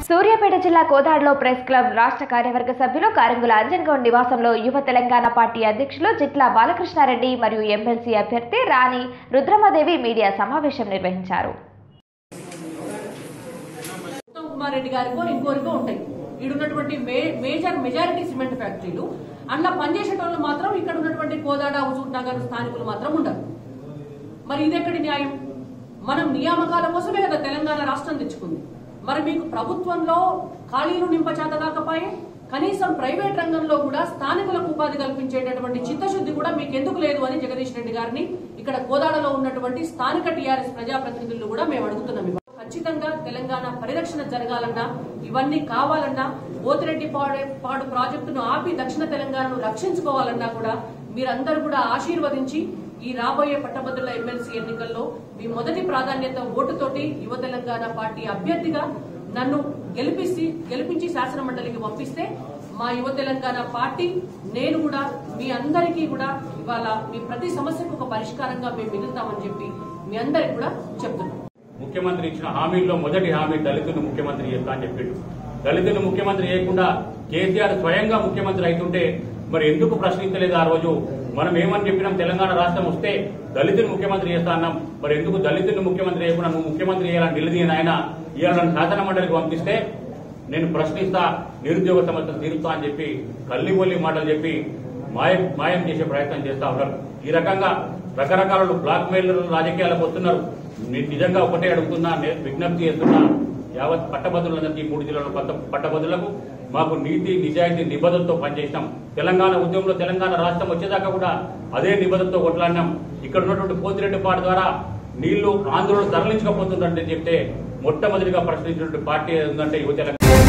సూర్యాపేట జిల్లా కోదాడలో press club రాష్ట్ర కార్యవర్గ సభ్యులు కారంగుల అంజన్గౌడ్ నివాసంలో యువ తెలంగాణ పార్టీ అధ్యక్షులు జిట్ల బాలకృష్ణారెడ్డి మరియు ఎమ్మెల్సీ అభ్యర్థి రాణి రుద్రమదేవి మీడియా సమావేశం నిర్వహించారు ఉత్తమ్ కుమార్ రెడ్డి గారికో ఇంకోరికో ఉంటాయి ఈడున్నటువంటి మే మేజర్ మెజారిటీ సిమెంట్ ఫ్యాక్టరీలు అందులో పనిచేసేటోళ్ళు మాత్రం ఇక్కడ ఉన్నటువంటి కోదాడ హుజూర్ నగర్ స్థానికులు మాత్రం ఉండరు మరి ఇదెక్కడి న్యాయం మనం నియామకాల కోసమే కదా తెలంగాణ రాష్ట్రం తెచ్చుకుంది మరి మీకు ప్రభుత్వంలో ఖాళీలు నింపచేత కాకపోయే కనీసం ప్రైవేట్ రంగంలో కూడా స్థానికులకు ఉపాధి కల్పించేటటువంటి చిత్తశుద్ధి కూడా మీకు ఎందుకు లేదు అని జగదీష్ రెడ్డి గారిని ఇక్కడ కోదాడలో ఉన్నటువంటి స్థానిక టీఆర్ఎస్ ప్రజాప్రతినిధులు కూడా మేము అడుగుతున్నాం ఇవాళ. ఖచ్చితంగా తెలంగాణ పరిరక్షణ జరగాలన్నా ఇవన్నీ కావాలన్నా పోతిరెడ్డి పాడే పాడు ప్రాజెక్టును ఆపి దక్షిణ తెలంగాణను రక్షించుకోవాలన్నా కూడా మీరందరూ కూడా ఆశీర్వదించి ఈ రాబోయే పట్టభద్రుల ఎమ్మెల్సీ ఎన్నికల్లో మీ మొదటి ప్రాధాన్యత ఓటుతోటి యువ తెలంగాణ పార్టీ అభ్యర్థిగా నన్ను గెలిపిసి గెలిపించి శాసన మండలికి పంపిస్తే మా యువ తెలంగాణ పార్టీ నేను కూడా మీ అందరికీ కూడా ఇవాళ మీ ప్రతి సమస్యకు ఒక పరిష్కారంగా మేము మిగులుతామని చెప్పి మీ అందరికి కూడా చెప్తున్నాం ముఖ్యమంత్రి ఇచ్చిన హామీల్లో మొదటి హామీ దళితులు ముఖ్యమంత్రి చేస్తా అని చెప్పిండు దళితులు ముఖ్యమంత్రి చేయకుండా కేసీఆర్ స్వయంగా ముఖ్యమంత్రి అవుతుంటే మరి ఎందుకు ప్రశ్నించలేదు ఆ రోజు మనం ఏమని చెప్పినాం తెలంగాణ రాష్ట్రం వస్తే దళితులు ముఖ్యమంత్రి చేస్తా అన్నాం మరి ఎందుకు దళితులు ముఖ్యమంత్రి చేయకుండా నువ్వు ముఖ్యమంత్రి చేయాలని నిలదీయని ఆయన ఇవాళ నన్ను శాసన మండలికి పంపిస్తే నేను ప్రశ్నిస్తా నిరుద్యోగ సమస్యలు తీరుస్తా అని చెప్పి కల్లిబొల్లి మాటలు చెప్పి మాయం మాయం చేసే ప్రయత్నం చేస్తా ఉన్నారు ఈ రకంగా రకరకాల బ్లాక్ మెయిల్ రాజకీయాలకు వస్తున్నారు నేను నిజంగా ఒకటే అడుగుతున్నా నేను విజ్ఞప్తి చేస్తున్నా యావత్ పట్టభద్రులందరికీ మూడు జిల్లాల కొత్త పట్టభద్రులకు మాకు నీతి నిజాయితీ నిబద్ధతతో పనిచేసినాం తెలంగాణ ఉద్యమంలో తెలంగాణ రాష్ట్రం వచ్చేదాకా కూడా అదే నిబద్ధతతో కొట్లాడినాం ఇక్కడ ఉన్నటువంటి పోతిరెడ్డి పాట ద్వారా నీళ్లు ఆంధ్రలో తరలించకపోతుందంటే చెప్తే మొట్టమొదటిగా ప్రశ్నించినటువంటి పార్టీ ఏంటంటే యువ తెలంగాణ